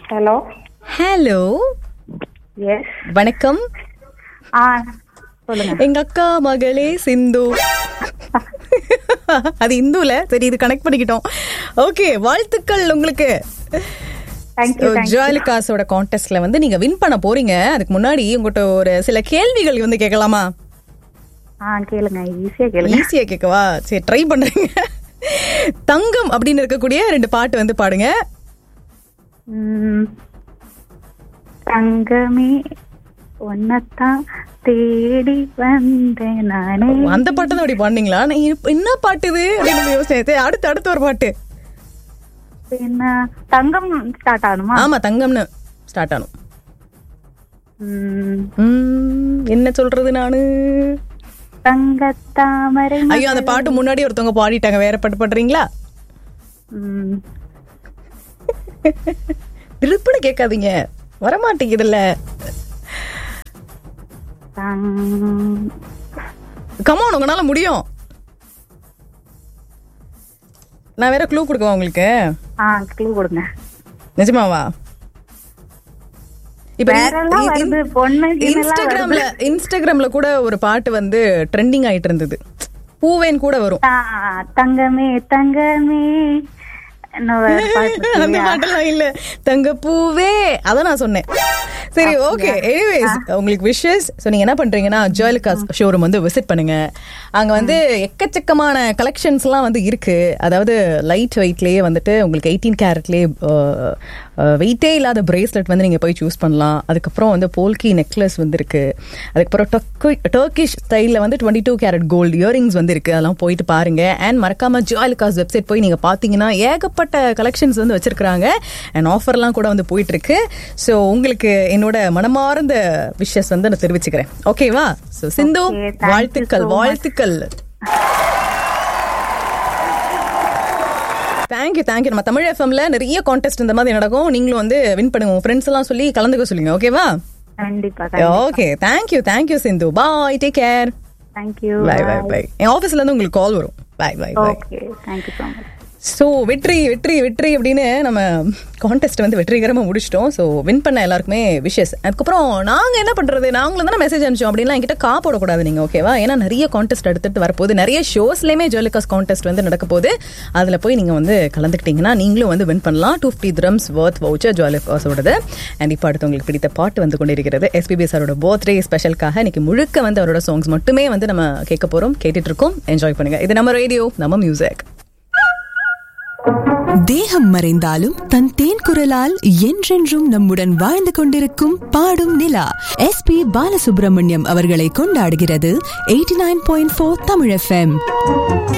Hello hello yes வணக்கம் ஆ சொல்லுங்க எங்க அக்கா மகளே சிந்து அது இந்துல சரி இது கனெக்ட் பண்ணிக்கிட்டோம் ஓகே வாழ்த்துக்கள் உங்களுக்கு தேங்க்யூ தேங்க்யூ ஜுவலிகாஸோட கான்டெஸ்ட்ல வந்து நீங்க வின் பண்ண போறீங்க அதுக்கு முன்னாடி உங்ககிட்ட ஒரு சில கேள்விகள் வந்து கேட்கலாமா ஆ கேளுங்க ஈஸியா கேளுங்க ஈஸியா கேட்கவா சரி ட்ரை பண்றீங்க தங்கம் அப்படின்னு இருக்கக்கூடிய ரெண்டு பாட்டு வந்து பாடுங்க ம், தங்கமே உன்னத்தான் தேடி வந்தேன் நானே அந்த பாட்டு தான் அப்படி பாடுனீங்களா நான் இப்ப என்ன பாட்டு இது அப்படின்னு யோசிச்சேன் சரி, அடுத்து அடுத்து ஒரு பாட்டு என்ன தங்கம் ஸ்டார்ட் ஆகணுமா ஆமா தங்கம்னு ஸ்டார்ட் ஆனும் ம், உம், என்ன சொல்றது நானு தங்கத்தாமரை ஐயோ அந்த பாட்டு முன்னாடி ஒருத்தவங்க பாடிட்டாங்க வேற பாட்டு பாடுறீங்களா ம், திருப்புன்னு கேட்காதீங்க வரமாட்டேங்குதுல்ல தங்- கமான் உங்களால முடியும் நான் வேற க்ளூ கொடுக்கவா உங்களுக்கு ஆ க்ளூ கொடுங்க நிஜமாவா இப்ப வேற எல்லாம் வருது பொண்ணு கீழெல்லாம் இன்ஸ்டாகிராம்ல இன்ஸ்டாகிராம்ல கூட ஒரு பாட்டு வந்து ட்ரெண்டிங் ஆயிட்டு இருந்தது பூவேன் கூட வரும் தா- தங்கமே தங்கமே இன்னொரு பாட்டு இருக்கு அந்த இல்லையா? பாட்டெல்லாம் இல்ல தங்க பூவே அதான் நான் சொன்னேன் சரி ஓகே எனிவேஸ் உங்களுக்கு விஷஸ் ஸோ நீங்க என்ன பண்றீங்கன்னா ஜுவலிகாஸ் ஷோரூம் வந்து விசிட் பண்ணுங்க அங்க வந்து எக்கச்சக்கமான கலெக்ஷன்ஸ்லாம் வந்து இருக்கு அதாவது லைட் வெயிட்லயே வந்துட்டு உங்களுக்கு எயிட்டீன் கேரட்லயே வெயிட்டே இல்லாத பிரேஸ்லெட் வந்து நீங்க போய் சூஸ் பண்ணலாம் அதுக்கப்புறம் வந்து போல்கி நெக்லஸ் வந்து இருக்கு அதுக்கப்புறம் டர்க்கிஷ் ஸ்டைலில் வந்து twenty two carat gold earrings வந்து இருக்கு அதெல்லாம் போயிட்டு பாருங்க அண்ட் மறக்காம ஜுவலிகாஸ் வெப்சைட் போய் நீங்க பாத்தீங்கன்னா ஏகப்பட்ட கலெக்ஷன்ஸ் வந்து வச்சிருக்காங்க அண்ட் ஆஃபர்லாம் கூட வந்து போயிட்டு இருக்கு ஸோ உங்களுக்கு என்னோட மனமார்ந்த விஷஸ் வந்து நான் தெரிவிச்சுக்கிறேன் ஓகேவா so Sindhu Okay, thank you வாழ்த்துக்கள் so much. வாழ்த்துக்கள் தேங்க்யூ தேங்க்யூ நம்ம தமிழ் எஃப்எம்ல நிறைய கான்டெஸ்ட் இந்த மாதிரி நடக்கும் நீங்களும் வந்து வின் பண்ணுங்க உங்க ஃப்ரெண்ட்ஸ் எல்லாம் சொல்லி கலந்துக்க சொல்லுங்க ஓகேவா கண்டிப்பா okay thank you thank you Sindhu bye take care thank you bye bye bye என் ஆஃபீஸ்ல இருந்து உங்களுக்கு கால் வரும் bye bye bye okay thank you so much so வெற்றி வெற்றி வெற்றி அப்படின்னு நம்ம கான்டெஸ்ட் வந்து வெற்றிகரமாக முடிச்சிட்டோம் ஸோ வின் பண்ண எல்லாருக்குமே விஷஸ் அதுக்கப்புறம் நாங்கள் என்ன பண்ணுறது நாங்களும் தானே மெசேஜ் அனுப்பிச்சோம் அப்படின்லாம் என்கிட்ட கா போடக்கூடாது நீங்கள் ஓகேவா ஏன்னா நிறைய கான்டெஸ்ட் அடுத்தடுத்து வரப்போகுது நிறைய ஷோஸ்லேயுமே ஜுவலிகாஸ் கான்டெஸ்ட் வந்து நடக்க போகுது அதில் போய் நீங்கள் வந்து கலந்துக்கிட்டீங்கன்னா நீங்களும் வந்து வின் பண்ணலாம் two fifty dirhams worth voucher ஜுவலிகாஸோடது அண்ட் இப்போ அடுத்து உங்களுக்கு பிடித்த பாட்டு வந்து கொண்டிருக்கிறது எஸ்பிபி சாரோட பர்த்டே ஸ்பெஷலுக்காக இன்னைக்கு முழுக்க வந்து அவரோட சாங்ஸ் மட்டுமே வந்து நம்ம கேட்க போகிறோம் கேட்டுட்டு இருக்கோம் என்ஜாய் பண்ணுங்க இது நம்ம ரேடியோ நம்ம மியூசிக் தேகம் மறைந்தாலும் தன் தேன் குரலால் என்றென்றும் நம்முடன் வாழ்ந்து கொண்டிருக்கும் பாடும் நிலா எஸ் பி பாலசுப்ரமணியம் அவர்களை கொண்டாடுகிறது eighty nine point four Tamil FM